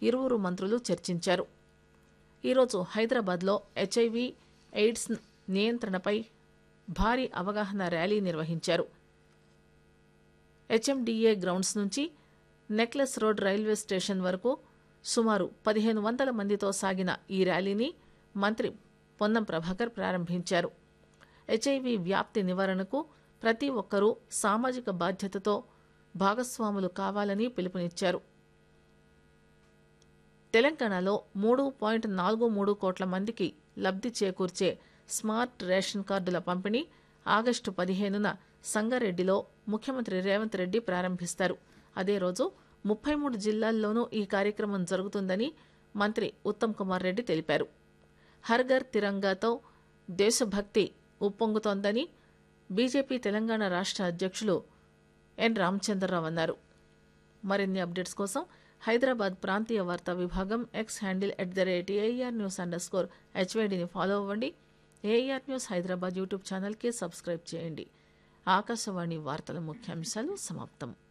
ఇరువురు మంత్రులు చర్చించారు ఈరోజు హైదరాబాద్లో హెచ్ఐవి ఎయిడ్స్ నియంత్రణపై భారీ అవగాహన ర్యాలీ నిర్వహించారు హెచ్ఎండిఏ గ్రౌండ్స్ నుంచి నెక్లెస్ రోడ్ రైల్వే స్టేషన్ వరకు సుమారు పదిహేను వందల మందితో సాగిన ఈ ర్యాలీని మంత్రి పొన్నం ప్రభాకర్ ప్రారంభించారు హెచ్ఐవి వ్యాప్తి నివారణకు ప్రతి ఒక్కరూ సామాజిక బాధ్యతతో భాగస్వాములు కావాలని పిలుపునిచ్చారు తెలంగాణలో మూడు పాయింట్ నాలుగు మూడు కోట్ల మందికి లబ్ధి చేకూర్చే స్మార్ట్ రేషన్ కార్డుల పంపిణీ ఆగస్టు పదిహేనున సంగారెడ్డిలో ముఖ్యమంత్రి రేవంత్ రెడ్డి ప్రారంభిస్తారు అదే రోజు ముప్పై మూడు జిల్లాల్లోనూ ఈ కార్యక్రమం జరుగుతుందని మంత్రి ఉత్తమ్ కుమార్ రెడ్డి తెలిపారు హర్ఘర్ తిరంగాతో దేశభక్తి ఉప్పొంగుతోందని బీజేపీ తెలంగాణ రాష్ట్ర అధ్యక్షులు ఎన్ రామచంద్రరావు అన్నారు మరిన్ని అప్డేట్స్ కోసం హైదరాబాద్ ప్రాంతీయ వార్తా విభాగం X handle at the rate A R news underscore హెచ్వైడిని ఫాలో అవ్వండి ఏఆర్ న్యూస్ హైదరాబాద్ యూట్యూబ్ ఛానల్కి సబ్స్క్రైబ్ చేయండి ఆకాశవాణి వార్తల ముఖ్యాంశాలు సమాప్తం